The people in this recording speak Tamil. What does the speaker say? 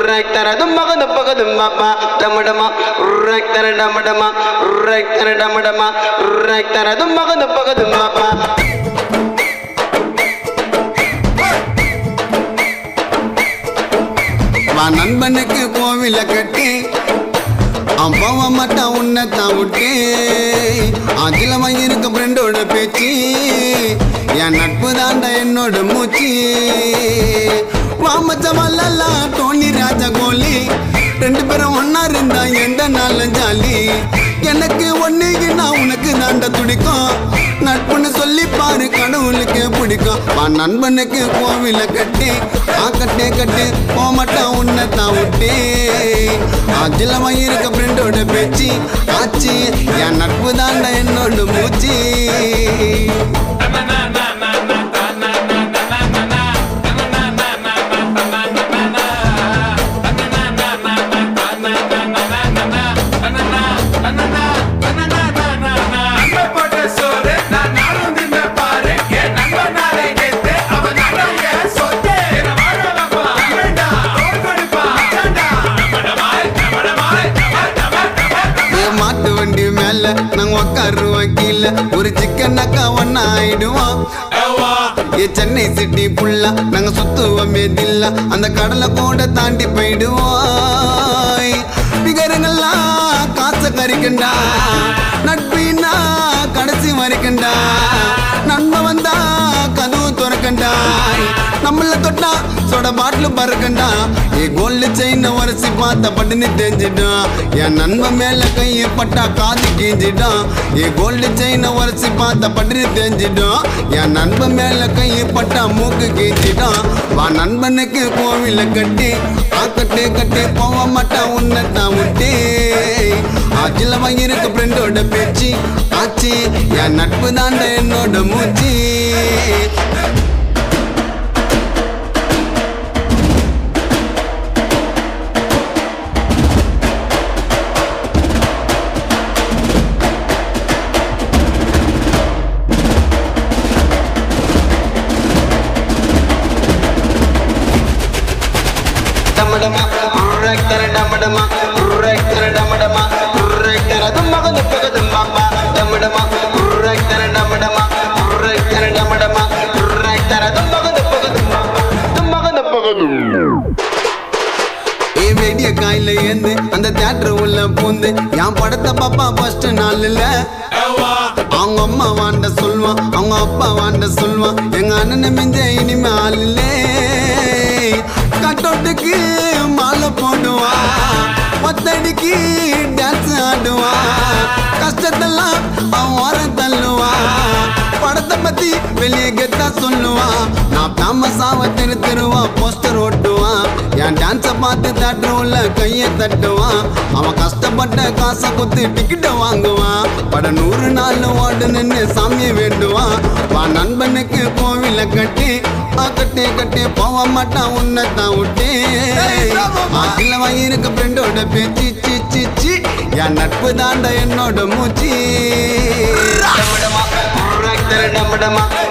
ரக்தர தும்மக துப்பக தும்மப்பா டமடமா ரக்தர டமடமா ரக்தர டமடமா ரக்தர தும்மக துப்பக தும்மப்பா வா நண்பனுக்கு கோவில கட்டி அப்பாவ மட்டும் உன்னத்தான் விட்டு அதில் இருக்க ஃப்ரெண்டோட பேச்சு என் நட்பு தாண்டா என்னோட மூச்சு வாமச்சமல்லா டோனி ராஜா கோலி ரெண்டு பேரும் ஒன்னா இருந்தா எந்த நாளும் ஜாலி எனக்கு ஒன்னுக்கு நான் உனக்கு தாண்ட துடிக்கும் நட்புன்னு சொல்லி பாரு கடவுளுக்கு பிடிக்கும் வா நண்பனுக்கு கோவில கட்டி ஆ கட்டே கட்டு போமட்டம் உன்னை தான் விட்டே அஜிலமா இருக்க ஃப்ரெண்டோட பேச்சு ஆச்சு என் நட்பு தாண்டா என்னோட மூச்சு என் மாட்டு வண்டி மேல நாங்க உக்காருவோம் கீழே ஒரு சிக்கன் அக்கா ஒன்னா ஆயிடுவோம் ஏ சென்னை சிட்டி புல்லா நாங்க சுத்துவோமே தில்லா அந்த கடலை கூட தாண்டி போயிடுவோம் பிகருங்கெல்லாம் காசை கறிக்கண்டா நட்பின்னா கடைசி வரைக்கண்டா நண்பன் வந்தா கதவு துறக்கண்டா நம்மள தொட்டா சொட பாட்டில் பறக்கண்டா ஏ கோல்டு செயின் உரசி பார்த்த பட்டுன்னு தெரிஞ்சிட்டான் என் நண்பன் மேல கையை பட்டா காது கீஞ்சிட்டான் ஏ கோல்டு செயின் உரசி பார்த்த பட்டுன்னு தெரிஞ்சிட்டான் என் நண்பன் மேல கையை பட்டா மூக்கு கீஞ்சிட்டான் வா நண்பனுக்கு கோவில கட்டி ஆக்கட்டே கட்டி போக மாட்டான் உன்னை தான் விட்டு ஆச்சில இருக்கு ஃப்ரெண்டோட பேச்சு ஆச்சு என் நட்பு தாண்ட என்னோட மூச்சு டமடமா ரக்தர டமடமா ரக்தர டமடமா ரக்தர தும்மக துப்பக தும்மப்பா டமடமா ரக்தர டமடமா ரக்தர டமடமா ரக்தர தும்மக துப்பக தும்மப்பா தும்மக துப்பக தும்மப்பா ஏ வெடிய காயில ஏந்து அந்த தியேட்டர் உள்ள பூந்து என் படத்தை பாப்பா ஃபர்ஸ்ட் நாள்ல அவங்க அம்மா வாண்ட சொல்லுவான் அவங்க அப்பா வாண்ட சொல்லுவான் எங்க அண்ணன் மிஞ்ச இனிமே ஆளில்லே கட்டோட்டுக்கு மாலை போடுவான் ஒத்தடிக்கு டான்ஸ் ஆடுவான் கஷ்டத்தெல்லாம் அவன் ஓரம் தள்ளுவான் படத்தை பத்தி வெளியே கெத்தா சொல்லுவான் நான் ஃபேமஸாவ திரு திருவா போஸ்டர் ஓட்டுவான் என் டான்ஸை பார்த்து தேட்டர் உள்ள கையை தட்டுவான் அவன் கஷ்டப்பட்ட காசை குத்து டிக்கெட்டை வாங்குவான் பட நூறு நாள் ஓடு நின்று சாமியை வேண்டுவான் வா நண்பனுக்கு கோவில கட்டி ஆ கட்டி கட்டி போக மாட்டான் உன்னை தான் விட்டு அதில் வாங்கியிருக்க ஃப்ரெண்டோட பேச்சு சி சி சி என் நட்பு தாண்ட என்னோட மூச்சு டமடமா ரக்தர டமடமா